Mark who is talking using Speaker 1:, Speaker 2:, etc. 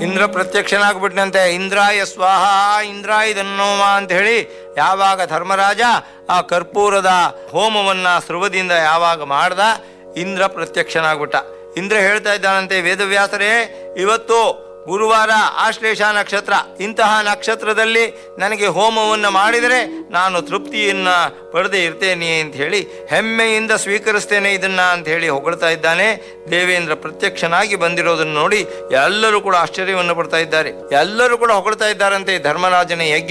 Speaker 1: ಇಂದ್ರ ಪ್ರತ್ಯಕ್ಷನಾಗ್ಬಿಟ್ನಂತೆ ಇಂದ್ರಾಯ ಸ್ವಾಹ ಇಂದ್ರಾಯ ಧನ್ನೋಮ ಅಂತ ಹೇಳಿ ಯಾವಾಗ ಧರ್ಮರಾಜ ಆ ಕರ್ಪೂರದ ಹೋಮವನ್ನ ಸೃವದಿಂದ ಯಾವಾಗ ಮಾಡ್ದ ಇಂದ್ರ ಪ್ರತ್ಯಕ್ಷನಾಗ್ಬಿಟ್ಟ ಇಂದ್ರ ಹೇಳ್ತಾ ಇದ್ದಾನಂತೆ ವೇದವ್ಯಾಸರೇ ಇವತ್ತು ಗುರುವಾರ ಆಶ್ಲೇಷ ನಕ್ಷತ್ರ ಇಂತಹ ನಕ್ಷತ್ರದಲ್ಲಿ ನನಗೆ ಹೋಮವನ್ನು ಮಾಡಿದರೆ ನಾನು ತೃಪ್ತಿಯನ್ನ ಪಡೆದೇ ಇರ್ತೇನೆ ಅಂತ ಹೇಳಿ ಹೆಮ್ಮೆಯಿಂದ ಸ್ವೀಕರಿಸ್ತೇನೆ ಇದನ್ನ ಅಂತ ಹೇಳಿ ಹೊಗಳ್ತಾ ಇದ್ದಾನೆ ದೇವೇಂದ್ರ ಪ್ರತ್ಯಕ್ಷನಾಗಿ ಬಂದಿರೋದನ್ನು ನೋಡಿ ಎಲ್ಲರೂ ಕೂಡ ಆಶ್ಚರ್ಯವನ್ನು ಪಡ್ತಾ ಇದ್ದಾರೆ ಎಲ್ಲರೂ ಕೂಡ ಹೊಗಳ್ತಾ ಇದ್ದಾರಂತೆ ಧರ್ಮರಾಜನ ಯಜ್ಞ